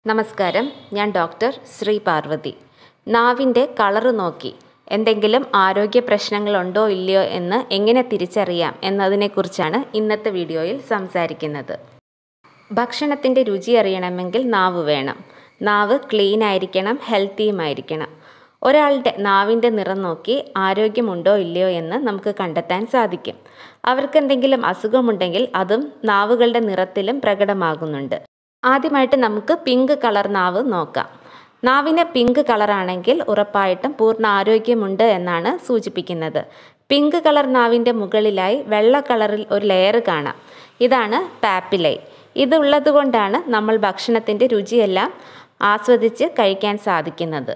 നമസ്കാരം ഞാൻ ഡോക്ടർ ശ്രീ പാർവതി നാവിൻ്റെ കളറ് നോക്കി എന്തെങ്കിലും ആരോഗ്യ പ്രശ്നങ്ങളുണ്ടോ ഇല്ലയോ എന്ന് എങ്ങനെ തിരിച്ചറിയാം എന്നതിനെക്കുറിച്ചാണ് ഇന്നത്തെ വീഡിയോയിൽ സംസാരിക്കുന്നത് ഭക്ഷണത്തിൻ്റെ രുചി അറിയണമെങ്കിൽ നാവ് വേണം നാവ് ക്ലീൻ ആയിരിക്കണം ഹെൽത്തിയുമായിരിക്കണം ഒരാളുടെ നാവിൻ്റെ നിറം നോക്കി ആരോഗ്യമുണ്ടോ ഇല്ലയോ എന്ന് നമുക്ക് കണ്ടെത്താൻ സാധിക്കും അവർക്ക് എന്തെങ്കിലും അസുഖമുണ്ടെങ്കിൽ അതും നാവുകളുടെ നിറത്തിലും പ്രകടമാകുന്നുണ്ട് ആദ്യമായിട്ട് നമുക്ക് പിങ്ക് കളർ നാവ് നോക്കാം നാവിന് പിങ്ക് കളറാണെങ്കിൽ ഉറപ്പായിട്ടും പൂർണ്ണ ആരോഗ്യമുണ്ട് എന്നാണ് സൂചിപ്പിക്കുന്നത് പിങ്ക് കളർ നാവിൻ്റെ മുകളിലായി വെള്ള കളറിൽ ഒരു ലെയർ കാണാം ഇതാണ് പാപ്പിലൈ ഇതുള്ളത് കൊണ്ടാണ് നമ്മൾ ഭക്ഷണത്തിൻ്റെ രുചിയെല്ലാം ആസ്വദിച്ച് കഴിക്കാൻ സാധിക്കുന്നത്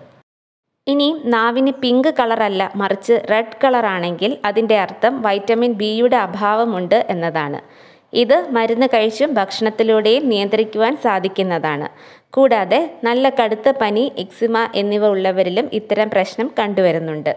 ഇനി നാവിന് പിങ്ക് കളറല്ല മറിച്ച് റെഡ് കളറാണെങ്കിൽ അതിൻ്റെ അർത്ഥം വൈറ്റമിൻ ബിയുടെ അഭാവമുണ്ട് എന്നതാണ് ഇത് മരുന്ന് കഴിച്ചും ഭക്ഷണത്തിലൂടെയും നിയന്ത്രിക്കുവാൻ സാധിക്കുന്നതാണ് കൂടാതെ നല്ല കടുത്ത പനി എക്സിമ എന്നിവ ഉള്ളവരിലും ഇത്തരം പ്രശ്നം കണ്ടുവരുന്നുണ്ട്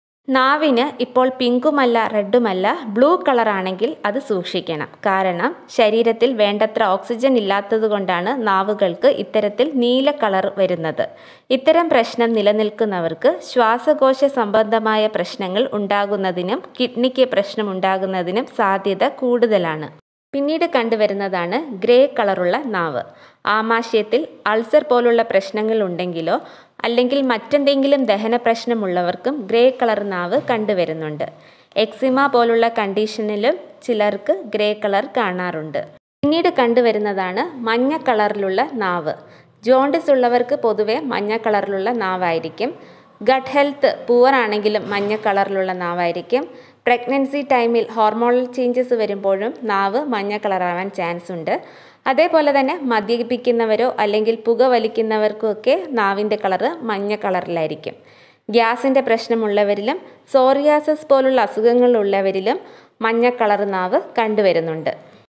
നാവിന് ഇപ്പോൾ പിങ്കുമല്ല റെഡുമല്ല ബ്ലൂ കളറാണെങ്കിൽ അത് സൂക്ഷിക്കണം കാരണം ശരീരത്തിൽ വേണ്ടത്ര ഓക്സിജൻ ഇല്ലാത്തതുകൊണ്ടാണ് നാവുകൾക്ക് ഇത്തരത്തിൽ നീല കളർ വരുന്നത് ഇത്തരം പ്രശ്നം നിലനിൽക്കുന്നവർക്ക് ശ്വാസകോശ സംബന്ധമായ പ്രശ്നങ്ങൾ ഉണ്ടാകുന്നതിനും കിഡ്നിക്ക് പ്രശ്നം ഉണ്ടാകുന്നതിനും സാധ്യത കൂടുതലാണ് പിന്നീട് കണ്ടുവരുന്നതാണ് ഗ്രേ കളറുള്ള നാവ് ആമാശയത്തിൽ അൾസർ പോലുള്ള പ്രശ്നങ്ങൾ ഉണ്ടെങ്കിലോ അല്ലെങ്കിൽ മറ്റെന്തെങ്കിലും ദഹന പ്രശ്നമുള്ളവർക്കും ഗ്രേ കളർ നാവ് കണ്ടുവരുന്നുണ്ട് എക്സിമ പോലുള്ള കണ്ടീഷനിലും ചിലർക്ക് ഗ്രേ കളർ കാണാറുണ്ട് പിന്നീട് കണ്ടുവരുന്നതാണ് മഞ്ഞ കളറിലുള്ള നാവ് ജോണ്ടിസ് ഉള്ളവർക്ക് പൊതുവെ മഞ്ഞ കളറിലുള്ള നാവായിരിക്കും ഗട്ട് ഹെൽത്ത് പൂവർ ആണെങ്കിലും മഞ്ഞ കളറിലുള്ള നാവായിരിക്കും പ്രഗ്നൻസി ടൈമിൽ ഹോർമോണൽ ചേഞ്ചസ് വരുമ്പോഴും നാവ് മഞ്ഞ കളറാവാൻ ചാൻസ് ഉണ്ട് അതേപോലെ തന്നെ മദ്യപിക്കുന്നവരോ അല്ലെങ്കിൽ പുക വലിക്കുന്നവർക്കും ഒക്കെ നാവിൻ്റെ കളറ് മഞ്ഞ കളറിലായിരിക്കും ഗ്യാസിൻ്റെ പ്രശ്നമുള്ളവരിലും സോറിയാസസ് പോലുള്ള അസുഖങ്ങളുള്ളവരിലും മഞ്ഞ കളർ നാവ് കണ്ടുവരുന്നുണ്ട്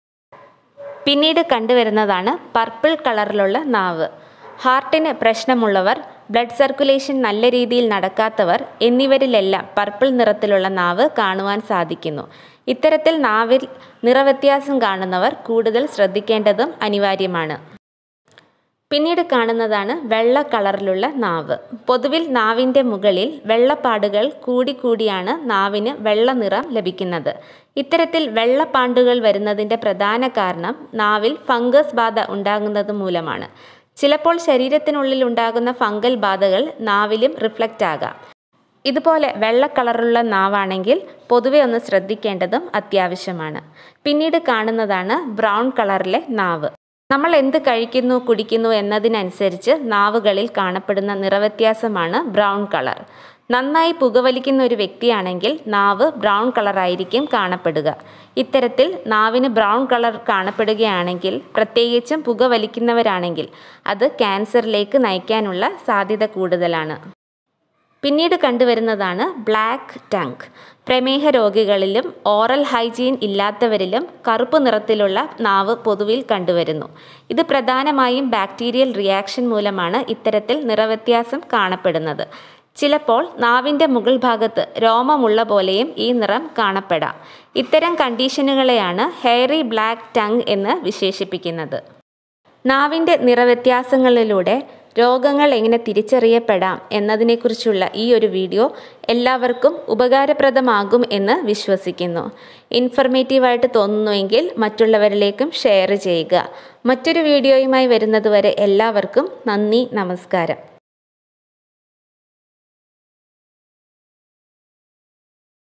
പിന്നീട് കണ്ടുവരുന്നതാണ് പർപ്പിൾ കളറിലുള്ള നാവ് ഹാർട്ടിന് പ്രശ്നമുള്ളവർ ബ്ലഡ് സർക്കുലേഷൻ നല്ല രീതിയിൽ നടക്കാത്തവർ എന്നിവരിലെല്ലാം പർപ്പിൾ നിറത്തിലുള്ള നാവ് കാണുവാൻ സാധിക്കുന്നു ഇത്തരത്തിൽ നാവിൽ നിറവ്യത്യാസം കാണുന്നവർ കൂടുതൽ ശ്രദ്ധിക്കേണ്ടതും അനിവാര്യമാണ് പിന്നീട് കാണുന്നതാണ് വെള്ള കളറിലുള്ള നാവ് പൊതുവിൽ നാവിൻ്റെ മുകളിൽ വെള്ളപ്പാടുകൾ കൂടിക്കൂടിയാണ് നാവിന് വെള്ള നിറം ലഭിക്കുന്നത് ഇത്തരത്തിൽ വെള്ളപ്പാണ്ടുകൾ വരുന്നതിൻ്റെ പ്രധാന കാരണം നാവിൽ ഫംഗസ് ബാധ ഉണ്ടാകുന്നത് മൂലമാണ് ചിലപ്പോൾ ശരീരത്തിനുള്ളിൽ ഉണ്ടാകുന്ന ഫംഗൽ ബാധകൾ നാവിലും റിഫ്ലക്റ്റ് ആകാം ഇതുപോലെ വെള്ള കളറുള്ള നാവാണെങ്കിൽ പൊതുവെ ഒന്ന് ശ്രദ്ധിക്കേണ്ടതും അത്യാവശ്യമാണ് പിന്നീട് കാണുന്നതാണ് ബ്രൗൺ കളറിലെ നാവ് നമ്മൾ എന്ത് കഴിക്കുന്നു കുടിക്കുന്നു എന്നതിനനുസരിച്ച് നാവുകളിൽ കാണപ്പെടുന്ന നിറവ്യത്യാസമാണ് ബ്രൗൺ കളർ നന്നായി പുകവലിക്കുന്ന ഒരു വ്യക്തിയാണെങ്കിൽ നാവ് ബ്രൗൺ കളറായിരിക്കും കാണപ്പെടുക ഇത്തരത്തിൽ നാവിന് ബ്രൗൺ കളർ കാണപ്പെടുകയാണെങ്കിൽ പ്രത്യേകിച്ചും പുകവലിക്കുന്നവരാണെങ്കിൽ അത് ക്യാൻസറിലേക്ക് നയിക്കാനുള്ള സാധ്യത കൂടുതലാണ് പിന്നീട് കണ്ടുവരുന്നതാണ് ബ്ലാക്ക് ടങ് പ്രമേഹ രോഗികളിലും ഓറൽ ഹൈജീൻ ഇല്ലാത്തവരിലും കറുപ്പ് നിറത്തിലുള്ള നാവ് പൊതുവിൽ കണ്ടുവരുന്നു ഇത് പ്രധാനമായും ബാക്ടീരിയൽ റിയാക്ഷൻ മൂലമാണ് ഇത്തരത്തിൽ നിറവ്യത്യാസം കാണപ്പെടുന്നത് ചിലപ്പോൾ നാവിൻ്റെ മുകൾ ഭാഗത്ത് രോമമുള്ള പോലെയും ഈ നിറം കാണപ്പെടാം ഇത്തരം കണ്ടീഷനുകളെയാണ് ഹെയറി ബ്ലാക്ക് ടങ് എന്ന് വിശേഷിപ്പിക്കുന്നത് നാവിൻ്റെ നിറവ്യത്യാസങ്ങളിലൂടെ രോഗങ്ങൾ എങ്ങനെ തിരിച്ചറിയപ്പെടാം എന്നതിനെക്കുറിച്ചുള്ള ഈ ഒരു വീഡിയോ എല്ലാവർക്കും ഉപകാരപ്രദമാകും എന്ന് വിശ്വസിക്കുന്നു ഇൻഫർമേറ്റീവായിട്ട് തോന്നുന്നുവെങ്കിൽ മറ്റുള്ളവരിലേക്കും ഷെയർ ചെയ്യുക മറ്റൊരു വീഡിയോയുമായി വരുന്നതുവരെ എല്ലാവർക്കും നന്ദി നമസ്കാരം